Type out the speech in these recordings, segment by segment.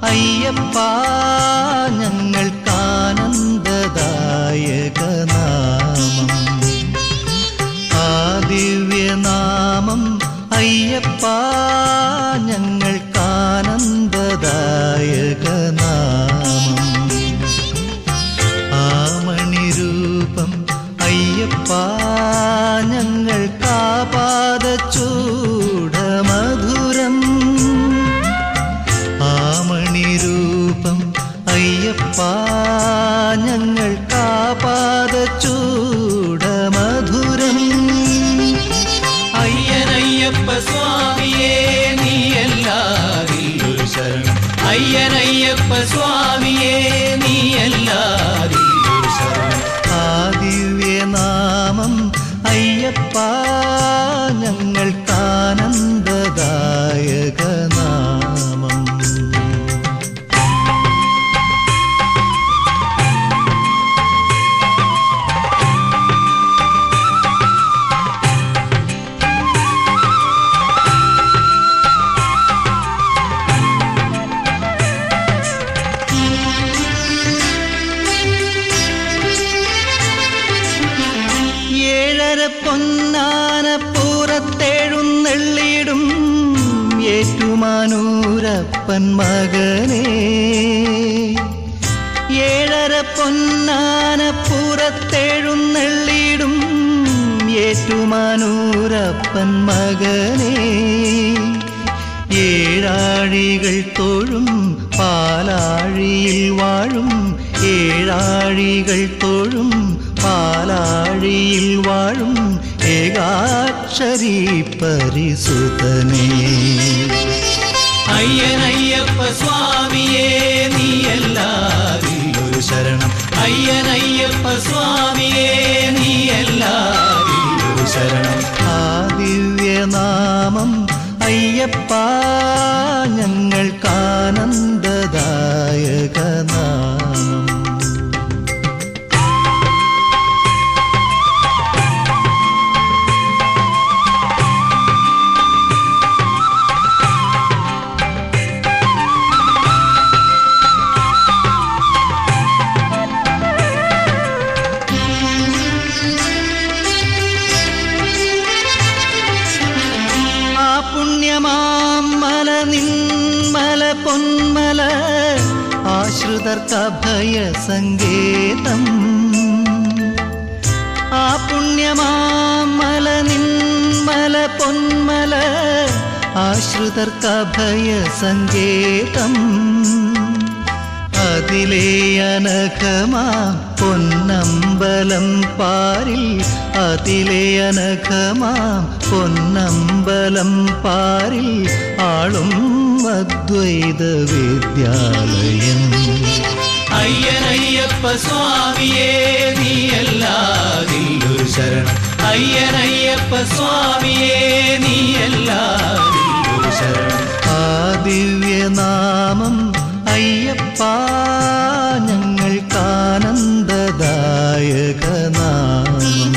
അയ്യപ്പ ഞങ്ങൾക്കാനന്ദദായക നാമം ആ ദിവ്യനാമം അയ്യപ്പ ഞങ്ങൾക്കാനന്ദദായക നാമം ആ മണിരൂപം അയ്യപ്പ ഞങ്ങൾക്കാപാദച്ചൂടമധുരം ആ മണിരൂപം അയ്യപ്പ ഞങ്ങൾക്കാപാദച്ചൂടമധുരം അയ്യനയ്യപ്പ സ്വാമിയേ നീയല്ലാതില്ലൊരു ശരണം അയ്യനയ്യപ്പ സ്വാമിയേ നീയല്ലാതില്ലൊരു ശരണം ആ ദിവ്യനാമം അയ്യപ്പ ഞങ്ങൾക്കാനന്ദദായക നാമം ഏഴര പൊന്നാന പൂരത്തെഴുന്നെള്ളിടും ഏറ്റുമാനൂരപ്പൻ മകനേ ഏഴര പൊന്നാന പൂരത്തെഴുന്നെള്ളിടും ഏറ്റുമാനൂരപ്പൻ മകനേ ഏഴാഴികൾ തൊഴും പാലാഴിയിൽ വാഴും ഏഴാഴികൾ തൊഴും പാലാഴിയിൽ വാഴും ഏകാക്ഷരി പരിസുതനേ അയ്യനയ്യപ്പ സ്വാമിയേ നീയല്ലാതില്ലൊരു ശരണം അയ്യനയ്യപ്പ സ്വാമിയേ നീയല്ലാതില്ലൊരു ശരണം ആ ദിവ്യനാമം അയ്യപ്പ ഞങ്ങൾക്കാനന്ദദായക നാമം ആ പുണ്യമാം മല നിന്മല പൊന്മല ആശ്രിതർക്കഭയ സങ്കേതം ആ പുണ്യമാം മല നിന്മല പൊന്മല ആശ്രിതർക്കഭയ സങ്കേതം അതിലേ അനഘമാ പൊന്നമ്പലം പാരിൽ അതിലേ അനഘമാ പൊന്നമ്പലം പാരിൽ ആളും അദ്വൈത വിദ്യാലയം അയ്യനയ്യപ്പ സ്വാമിയേ നീയല്ലാതില്ലൊരു ശരണം അയ്യനയ്യപ്പ സ്വാമിയേ നീയല്ലാതില്ലൊരു ശരണം ആ ദിവ്യനാമം അയ്യപ്പ ഞങ്ങൾക്കാനന്ദദായക നാമം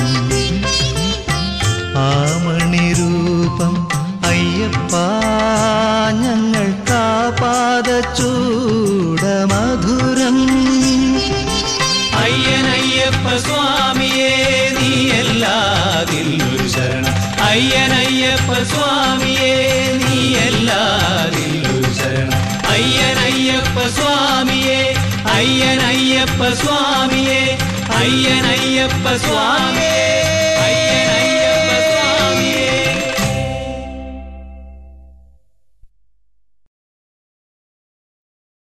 ആ മണിരൂപം അയ്യപ്പ ഞങ്ങൾക്കാപാദച്ചൂടമധുരം അയ്യനയ്യപ്പ സ്വാമിയേ നീയല്ലാതില്ലൊരു ശരണം അയ്യനയ്യപ്പ സ്വാമിയേ നീയല്ലാതില്ലൊരു ശരണം അയ്യനയ്യപ്പ സ്വാമിയേ അയ്യനയ്യപ്പ സ്വാമിയേ അയ്യനയ്യപ്പ സ്വാമിയേ അയ്യ